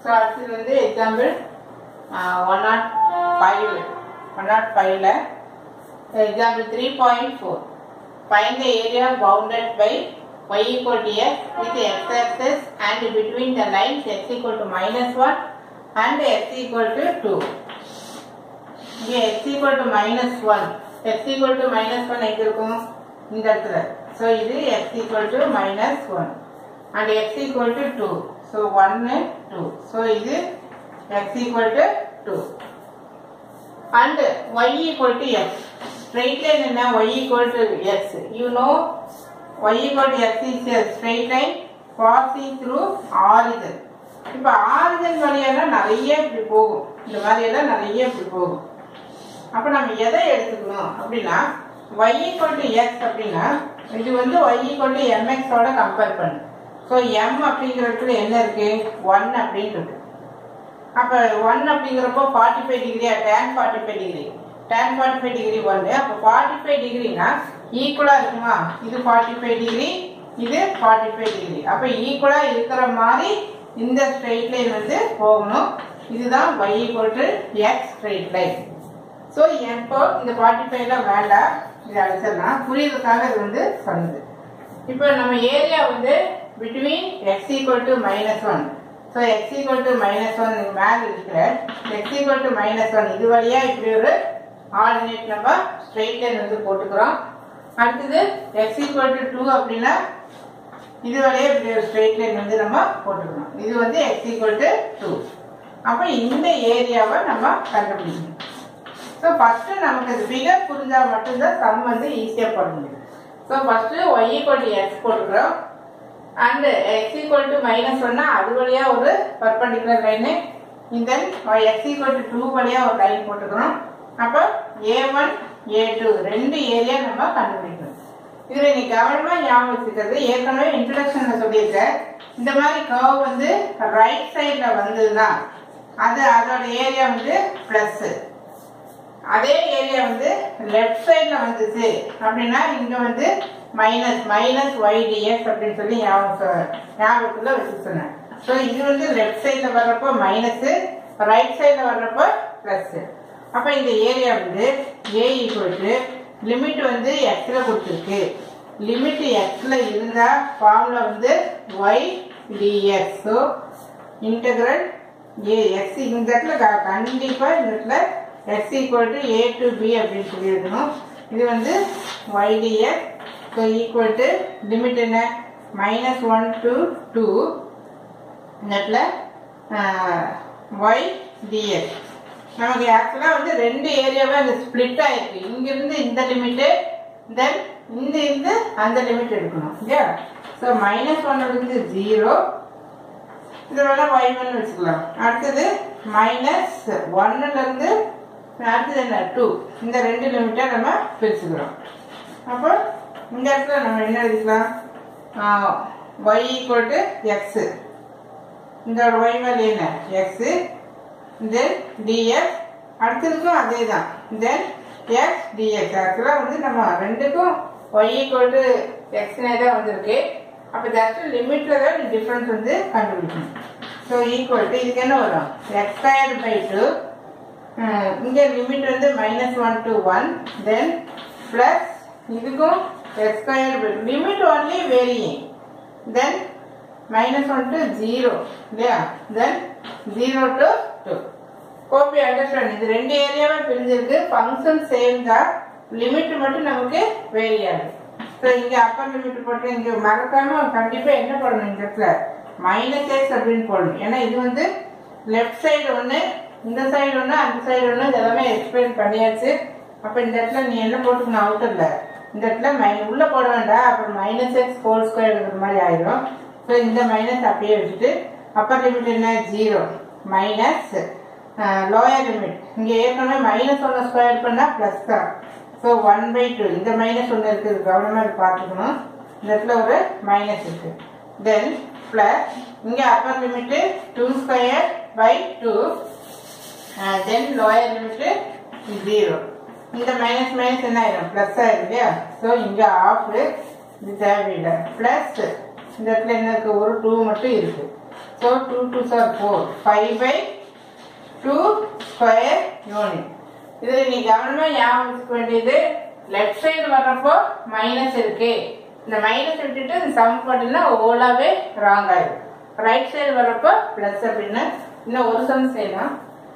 So அடுத்தது வந்து example one nought five one nought ஃபைவ்ல example three point four find the area bounded by y equal to x with x axis and between the lines x equal to minus 1 and x equal to 2. இங்கே x equal to minus 1 x equal to minus 1 எங்க இருக்கும் இந்த இடத்துல so இது x equal to minus 1 and x equal to 2 so 1 2 so இது x equal to 2 and y equal to x straight line என்ன y equal to x you know y equal to x is a straight line passing through origin இப்போ origin வழியெல்லாம் நிறைய இப்படி போகும் இந்த மாதிரி எல்லாம் நிறைய இப்படி போகும் அப்போ நம்ம எதை எடுத்துக்கணும் அப்படின்னா y equal to x அப்படின்னா இது வந்து y equal to mx ஓட கம்பேர் பண்ணு ஸோ m அப்படிங்கிறதுல என்ன இருக்கு ஒன் அப்படின்னு இருக்கு அப்போ ஒன் அப்படிங்கிறப்போ ஃபார்ட்டி ஃபைவ் டிகிரியா tan forty five degree tan forty five degree ஒன்று அப்போ ஃபார்ட்டி ஃபைவ் டிகிரினா ஈக்குவலாக இருக்குமா இது ஃபார்ட்டி ஃபைவ் டிகிரி இது ஃபார்ட்டி ஃபைவ் டிகிரி அப்போ ஈக்குவலாக இருக்கிற மாதிரி இந்த ஸ்ட்ரெயிட் லைன் வந்து போகணும் இதுதான் y equal to x straight line so எப்போ இந்த ஃபார்ட்டி ஃபைவ்லாம் வேண்டாம் இது அடிச்சிடலாம் புரியுறதுக்காக இது வந்து சொன்னது இப்போ நம்ம ஏரியா வந்து between x equal to minus one so x equal to minus one மேலே இருக்கிற x equal to minus one இது வழியா இப்படி ஒரு ஆர்டினேட் நம்ம ஸ்ட்ரெயிட் லைன் வந்து போட்டுக்கிறோம் அடுத்தது எக்ஸ் ஈக்குவல் டு டூ அப்படின்னா இது வழியா இப்படி ஒரு ஸ்ட்ரெயிட் லைன் வந்து நம்ம போட்டுக்கணும் இது வந்து எக்ஸ் ஈக்குவல் டு டூ அப்போ இந்த ஏரியாவை நம்ம கண்டுபிடிக்கணும் ஸோ ஃபஸ்ட்டு நமக்கு இது ஃபிகர் புரிஞ்சால் மட்டும்தான் சம் வந்து ஈஸியாக போட முடியும் so first y equal to x போட்டுக்கிறோம் and x equal to minus ஒன்னா அது வழியாக ஒரு perpendicular line then x equal to two வழியாக ஒரு லைன் போட்டுக்கிறோம் அப்போ ஏ ஒன் ஏ டூ ரெண்டு ஏரியா நம்ம கண்டுபிடிக்கணும் இதில் நீ கவனமாக ஞாபகம் வச்சுக்கிறது ஏற்கனவே இன்ட்ரடக்ஷனில் சொல்லியிருக்கேன் இந்த மாதிரி கர்வ் வந்து ரைட் சைடில் வந்ததுன்னா அது அதோட ஏரியா வந்து ப்ளஸ்ஸு அதே ஏரியா வந்து லெஃப்ட் சைடில் வந்துச்சு அப்படின்னா இங்கே வந்து மைனஸ் மைனஸ் ஒய் டிஎக்ஸ் அப்படின்னு சொல்லி ஞாபகம் ஞாபகத்தில் வச்சு சொன்னேன் ஸோ இது வந்து லெஃப்ட் சைடில் வர்றப்போ மைனஸு ரைட் சைடில் வர்றப்போ ப்ளஸ்ஸு அப்போ இந்த ஏரியா வந்து ஏ ஈக்குவல் டு லிமிட் வந்து எக்ஸில் கொடுத்துருக்கு லிமிட் எக்ஸில் இருந்தால் ஃபார்முலா வந்து y dx so integral a x இந்த இடத்துல கண்டிப்பாக இந்த இடத்துல x equal to a to b அப்படின்னு சொல்லி எழுதணும் இது வந்து y dx so equal to limit என்ன minus 1 to 2 இந்த இடத்துல y dx நமக்கு ஆக்சுவலாக வந்து ரெண்டு ஏரியாவே அந்த ஸ்ப்ளிட் ஆயிருக்கு இங்கிருந்து இந்த லிமிட்டு தென் இந்த இருந்து அந்த லிமிட் எடுக்கணும் இல்லையா ஸோ மைனஸ் ஒன்னுலேருந்து ஜீரோ இது வேணால் ஒய் ஒன் வச்சுக்கலாம் அடுத்தது மைனஸ் ஒன்னுலேருந்து அடுத்தது என்ன டூ இந்த ரெண்டு லிமிட்டை நம்ம பிரிச்சுக்கிறோம் அப்போ இந்த இடத்துல நம்ம என்ன எழுதிக்கலாம் ஒய் ஈக்குவல் டு எக்ஸு இந்த ஒய் வேல்யூ என்ன எக்ஸு தென் டிஎக்ஸ் அடுத்ததுக்கும் அதே தான் தென் எக்ஸ் டிஎக்ஸ் ஆக்சுவலாக வந்து நம்ம ரெண்டுக்கும் ஒய் ஈக்குவல் டு எக்ஸ்னே தான் வந்திருக்கு அப்போ ஜஸ்ட் லிமிட்டில் தான் டிஃப்ரென்ஸ் வந்து கண்டுபிடிக்கணும் ஸோ ஈக்குவல் டு இதுக்கு என்ன வரும் எக்ஸ் ஸ்கொயர்டு பை டூ இங்கே லிமிட் வந்து minus one to one then plus இதுக்கும் x square limit only varying then minus one to zero இல்லையா then zero to two Gopi understand இது ரெண்டு ஏரியாவே பிரிஞ்சிருக்கு ஃபங்க்ஷன் சேம் தான் லிமிட் மட்டும் நமக்கு வேரி ஆகுது ஸோ இங்கே அப்பர் லிமிட் போட்டு இங்கே மறக்காம கண்டிப்பாக என்ன பண்ணணும் இந்த இடத்துல மைனஸ் எக்ஸ் அப்படின்னு போடணும் ஏன்னா இது வந்து லெஃப்ட் சைடு ஒன்று இந்த சைடு ஒன்று அந்த சைடு ஒன்று இதெல்லாமே எக்ஸ்பிளைன் பண்ணியாச்சு அப்போ இந்த இடத்துல நீ என்ன போட்டுக்கணும் அவுட்டரில் இந்த இடத்துல மை உள்ளே போட வேண்டாம் அப்புறம் மைனஸ் எக்ஸ் ஹோல் ஸ்கொயர் இருக்கிற மாதிரி ஆயிடும் ஸோ இந்த மைனஸ் அப்படியே வச்சுட்டு அப்பர் லிமிட் என்ன ஜீரோ மைனஸ் லோயர் லிமிட் இங்கே ஏற்கனவே மைனஸ் ஒன்று ஸ்கொயர் பண்ணால் ப்ளஸ் தான் ஸோ ஒன் பை டூ இந்த மைனஸ் ஒன்று இருக்குது கவனமாக பார்த்துக்கணும் இந்த இடத்துல ஒரு மைனஸ் இருக்குது தென் ப்ளஸ் இங்கே upper limit two square by two then lower limit zero இந்த மைனஸ் மைனஸ் என்ன ஆயிடும் ப்ளஸ் ஆயிடும் இல்லையா ஸோ இங்கே ஆஃப் இது தேவையில்லை ப்ளஸ் இந்த இடத்துல என்ன இருக்குது ஒரு டூ மட்டும் இருக்குது ஸோ டூ டூ சார் four five by two square unit இதில் நீ கவனமாக ஞாபகம் வச்சுக்க வேண்டியது லெஃப்ட் சைடு வர்றப்போ மைனஸ் இருக்கு இந்த மைனஸ் விட்டுட்டு இந்த சம் போட்டீங்கன்னா ஓலாவே ராங் ஆயிடும் ரைட் சைடு வர்றப்போ ப்ளஸ் அப்படின்னு இன்னும் ஒரு சம் செய்யலாம்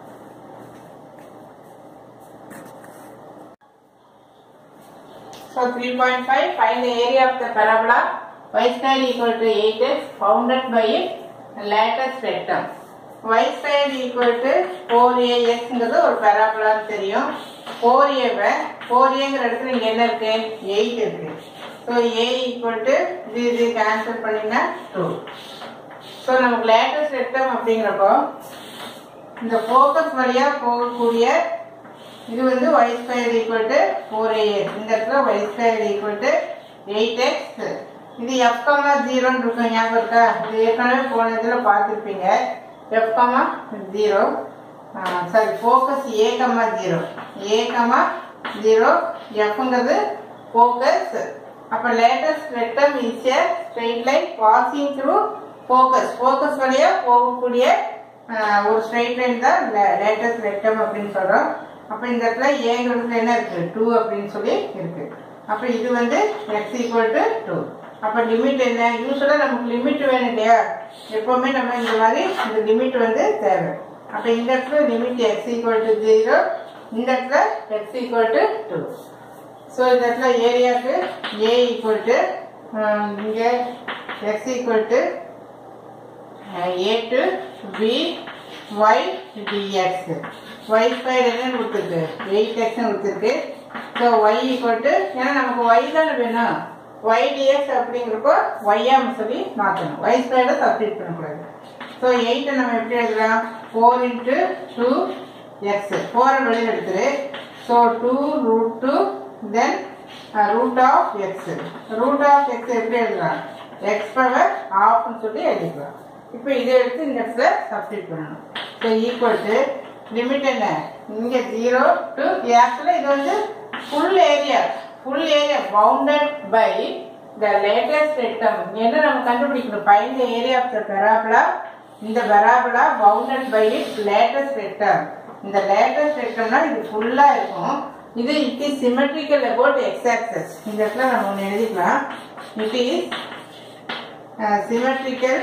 So 3.5 find the area of the parabola y square equal to 8x bounded by its latest rectum. y square equal to 4ax ங்கிறது ஒரு பராபோலான்னு தெரியும் 4a வை 4aங்கிற இடத்துல இங்க என்ன இருக்கு 8 இருக்கு ஸோ a ஈக்குவல் டு இது இது கேன்சல் பண்ணினா 2 ஸோ நமக்கு லேட்டஸ்ட் ரெக்டம் அப்படிங்கிறப்போ இந்த ஃபோக்கஸ் வழியா போகக்கூடிய இது வந்து y square equal to four as இந்த இடத்துல y square equal to eight x இது எஃப் கமா ஜீரோன்னு இருக்கும் ஞாபகம் இருக்கா இது ஏற்கனவே போன இதில் பார்த்துருப்பீங்க F comma zero sorry focus A comma zero A comma zero எஃப்ங்கிறது ஃபோக்கஸ் அப்போ latus rectum is a straight line passing through focus focus வழியாக போகக்கூடிய ஆஹ், ஒரு ஸ்ட்ரெயிட் லைன் தான் லேட்டஸ்ட் ரெக்டம் அப்படின்னு சொல்கிறோம் அப்போ இந்த இடத்துல ஏங்கிறதுல என்ன இருக்கு டூ அப்படின்னு சொல்லி இருக்கு அப்போ இது வந்து எக்ஸ் ஈக்குவல் டு டூ அப்போ லிமிட் என்ன யூஸ்வலாக நமக்கு லிமிட் வேணும் இல்லையா எப்போவுமே நம்ம இந்த மாதிரி இந்த லிமிட் வந்து தேவை அப்போ இந்த இடத்துல limit x equal to zero இந்த இடத்துல x equal to two so இந்த இடத்துல ஏரியாவுக்கு ஏ ஈக்குவல் டு இங்கே x equal to a to b y dx y square என்னன்னு கொடுத்துருக்கு எயிட் எக்ஸ்னு கொடுத்துருக்கு ஸோ y ஈக்குவல் டு ஏன்னா நமக்கு y தானே வேணும் y dx அப்படிங்கிறப்போ y சொல்லி மாற்றணும் y ஸ்கொயரை சப்ஸ்டிட் பண்ணக்கூடாது ஸோ எயிட்டை நம்ம எப்படி எழுதலாம் ஃபோர் இன்ட்டு டூ எக்ஸ் ஃபோரை வெளியில் எடுத்துரு so two root two then root of x root of x எப்படி எழுதலாம் எக்ஸ் பவர் ஆஃப்னு சொல்லி எழுதிக்கலாம் இப்போ இதை எடுத்து இந்த இடத்துல சப்ஸ்டிட் பண்ணணும் ஸோ ஈக்குவல் டு லிமிட் என்ன இங்கே ஜீரோ டு ஆக்சுவலாக இது வந்து full area full area bounded by the latus rectum என்ன நம்ம கண்டுபிடிக்கணும் find the area of the parabola இந்த parabola bounded by it latus rectum இந்த லேட்டஸ்ட் ரெக்டம்னா இது ஃபுல்லாக இருக்கும் இது it is symmetrical about x axis இந்த இடத்துல நம்ம ஒன்று எழுதிக்கலாம் it is symmetrical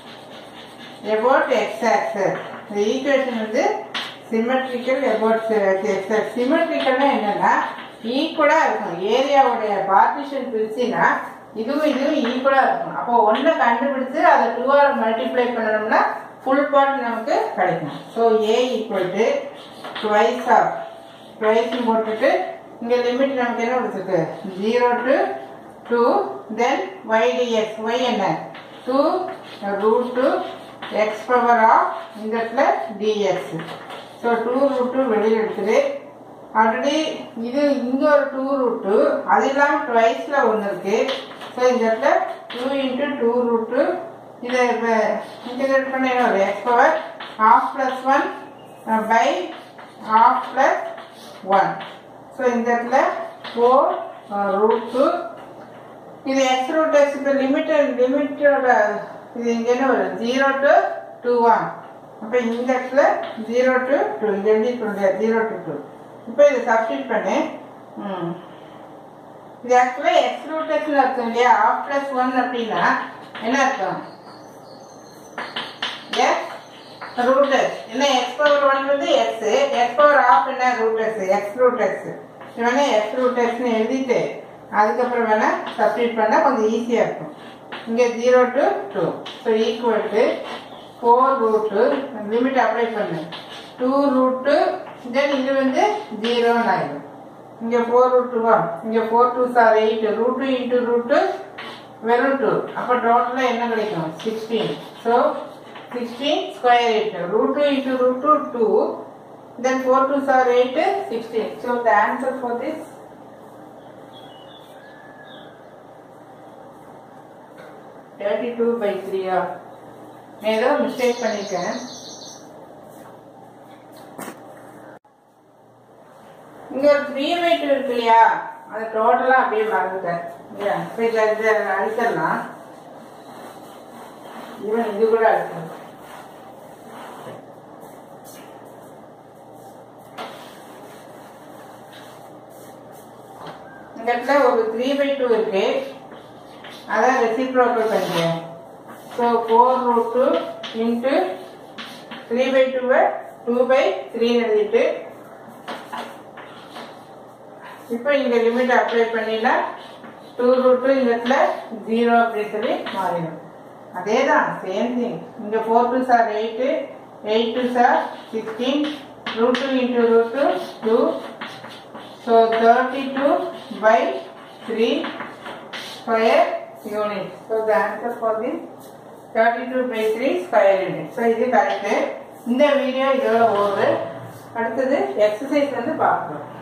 about x axis இந்த ஈக்குவேஷன் வந்து சிமெட்ரிக்கல் about x axis சிமெட்ரிக்கல்னா என்னன்னா ஈக்குவலா இருக்கும் ஏரியாவுடைய பார்ட்டிஷன் பிரிச்சுனா இதுவும் இதுவும் ஈக்குவலா இருக்கும் அப்போ ஒன்றை கண்டுபிடிச்சு அதை டூவால் மல்டிப்ளை பண்ணணும்னா ஃபுல் பார்ட் நமக்கு கிடைக்கும் so a equal to twice of twice போட்டுட்டு இங்கே லிமிட் நமக்கு என்ன கொடுத்துருக்கு zero to two then y dx y என்ன two root two x power of இந்த இடத்துல dx so two root two வெளியில் எடுத்துரு ஆல்ரெடி இது இங்கே ஒரு டூ ரூட் டூ அது இல்லாமல் ட்வைஸில் ஒன்று இருக்கு ஸோ இந்த இடத்துல two into two root two இதை இப்போ இன்டிகிரேட் பண்ண என்ன வரும் x power of plus one by of plus one so இந்த இடத்துல ஃபோர் ரூட் டூ இது எக்ஸ் ரூட் எக்ஸ் இப்போ லிமிட்டட் லிமிட்டோட இது இங்கே என்ன வரும் ஜீரோ டு டூ ஒன் அப்போ இந்த இடத்துல ஜீரோ டு டூ இங்கே எழுதிட்டு இல்லையா ஜீரோ டு டூ இப்போ இதை சப்ஸ்டிட் பண்ணு ம் இது ஆக்சுவலாக எக்ஸ் ரூட் எக்ஸ்னு அர்த்தம் இல்லையா ஆஃப் ப்ளஸ் ஒன் அப்படின்னா என்ன அர்த்தம் எக்ஸ் ரூட் எக்ஸ் என்ன எக்ஸ் பவர் ஒன் வந்து எக்ஸ் எக்ஸ் பவர் ஆஃப் என்ன root x x root x வேணா எக்ஸ் ரூட் எக்ஸ்னு எழுதிட்டு அதுக்கப்புறம் வேணா சப்ஸ்டிட் பண்ணால் கொஞ்சம் ஈஸியாக இருக்கும் இங்கே zero to two so equal to four root limit apply பண்ணு டூ ரூட்டு தென் இது வந்து ஜீரோன்னு ஆயிடும் இங்கே ஃபோர் ரூட் டூவா இங்கே ஃபோர் டூ சார் eight root two into root வெறும் டூ அப்போ டோட்டலாக என்ன கிடைக்கும் sixteen so sixteen square eight root two into root two two then four two சார் eight sixteen so the answer for this thirty two by த்ரீயா நான் ஏதோ மிஸ்டேக் பண்ணியிருக்கேன் இங்க ஒரு த்ரீ பை டூ இருக்கு இல்லையா அது டோட்டலா அப்படியே மறந்துட்டேன் இல்லையா இப்போ இதில் இது அழிச்சிடலாம் ஈவன் இது கூட அழிச்சிடலாம் இந்த இடத்துல ஒரு த்ரீ பை டூ இருக்கு அதான் ரெசிப்ரோக்கல் பண்ணிக்கிறேன் so four root two into three by டூவை டூ பை த்ரீ எழுதிட்டு இப்போ இங்க லிமிட் அப்ளை பண்ணினா டூ ரூட் டூ இந்த இடத்துல ஜீரோ அப்படின்னு சொல்லி மாறிடும் அதே தான் சேம் திங் இங்க ஃபோர் டூ சார் எயிட்டு எயிட் டூ சார் sixteen root two into root two two so thirty two by three square unit so the answer for this thirty two by three square unit so இது correct இந்த video இதோட over அடுத்தது exercise வந்து பார்க்கலாம்